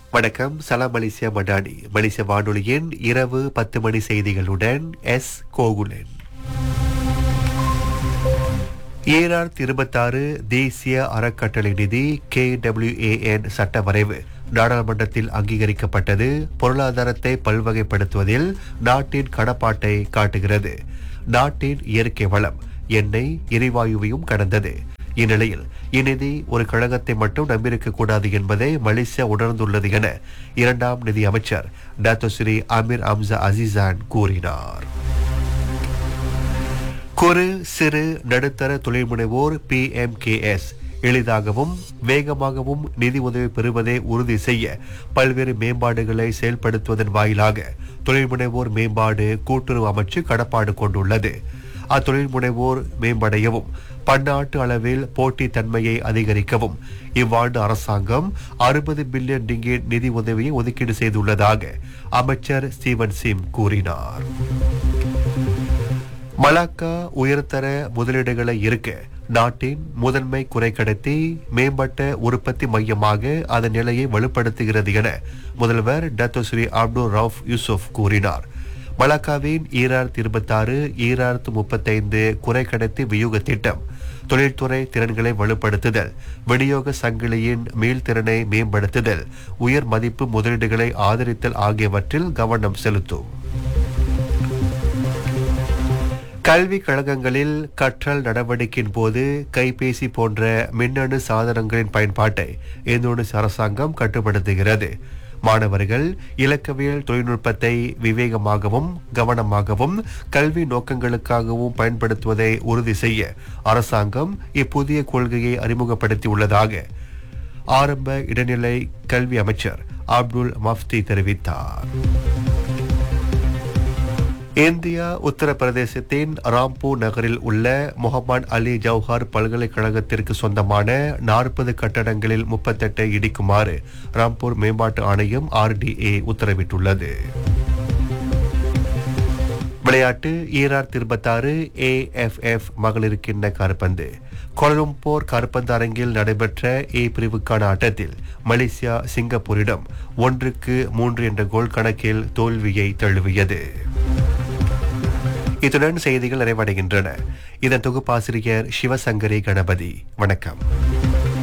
வணக்கம் சலாம் மலேசியா மடானி மலேசிய வானொலியின் இரவு பத்து மணி செய்திகளுடன் எஸ் கோகுலன் ஏஆர் இருபத்தாறு தேசிய அறக்கட்டளை நிதி கே சட்ட வரைவு நாடாளுமன்றத்தில் அங்கீகரிக்கப்பட்டது பொருளாதாரத்தை பல்வகைப்படுத்துவதில் நாட்டின் கடப்பாட்டை காட்டுகிறது நாட்டின் இயற்கை வளம் எண்ணெய் எரிவாயுவையும் கடந்தது இந்நிலையில் இந்நிதி ஒரு கழகத்தை மட்டும் நம்பியிருக்க கூடாது என்பதை மலேசியா உணர்ந்துள்ளது என இரண்டாம் நிதி அமைச்சர் டாக்டர் ஸ்ரீ அமீர் அம்சா அசிசான் கூறினார் குறு சிறு நடுத்தர தொழில் முனைவோர் பிஎம்கேஎஸ் எளிதாகவும் வேகமாகவும் நிதி உதவி பெறுவதை உறுதி செய்ய பல்வேறு மேம்பாடுகளை செயல்படுத்துவதன் வாயிலாக தொழில் முனைவோர் மேம்பாடு கூட்டுறவு அமைச்சு கடப்பாடு கொண்டுள்ளது அத்தொழில் முனைவோர் மேம்படையவும் பன்னாட்டு அளவில் போட்டித் தன்மையை அதிகரிக்கவும் இவ்வாண்டு அரசாங்கம் அறுபது பில்லியன் டிங்கெட் நிதி உதவியை ஒதுக்கீடு செய்துள்ளதாக அமைச்சர் ஸ்டீவன் சிம் கூறினார் மலாக்கா உயர்தர முதலீடுகளை இருக்க நாட்டின் முதன்மை குறைக்கடத்தி மேம்பட்ட உற்பத்தி மையமாக அதன் நிலையை வலுப்படுத்துகிறது என முதல்வர் Dato Sri Abdul Rauf Yusuf கூறினார் மலாக்காவின் ஈராயிரத்தி இருபத்தாறு ஈராயிரத்து முப்பத்தைந்து குறைக்கடத்தி வியூக திட்டம் தொழில்துறை திறன்களை வலுப்படுத்துதல் விநியோக சங்கிலியின் மீள்திறனை மேம்படுத்துதல் உயர் மதிப்பு முதலீடுகளை ஆதரித்தல் ஆகியவற்றில் கவனம் செலுத்தும் கல்வி கழகங்களில் கற்றல் நடவடிக்கையின் போது கைபேசி போன்ற மின்னணு சாதனங்களின் பயன்பாட்டை இந்தோனேசிய அரசாங்கம் கட்டுப்படுத்துகிறது மாணவர்கள் இலக்கவியல் தொழில்நுட்பத்தை விவேகமாகவும் கவனமாகவும் கல்வி நோக்கங்களுக்காகவும் பயன்படுத்துவதை உறுதி செய்ய அரசாங்கம் இப்புதிய கொள்கையை அறிமுகப்படுத்தியுள்ளதாக ஆரம்ப இடைநிலை கல்வி அமைச்சர் அப்துல் மஃப்தி தெரிவித்தார் இந்தியா உத்தரப்பிரதேசத்தின் ராம்பூர் நகரில் உள்ள முகமது அலி ஜவுஹார் பல்கலைக்கழகத்திற்கு சொந்தமான நாற்பது கட்டடங்களில் முப்பத்தெட்டை இடிக்குமாறு ராம்பூர் மேம்பாட்டு ஆணையம் ஆர்டிஏ உத்தரவிட்டுள்ளது விளையாட்டு ஈரார் இருபத்தாறு ஏஎஃப்எஃப் மகளிர் கிண்ண காற்பந்து கோலம்பூர் காற்பந்து அரங்கில் நடைபெற்ற ஏ பிரிவுக்கான ஆட்டத்தில் மலேசியா சிங்கப்பூரிடம் ஒன்றுக்கு மூன்று என்ற கோல் கணக்கில் தோல்வியை தழுவியது இத்துடன் செய்திகள் நிறைவடைகின்றன இதன் தொகுப்பாசிரியர் சிவசங்கரி கணபதி வணக்கம்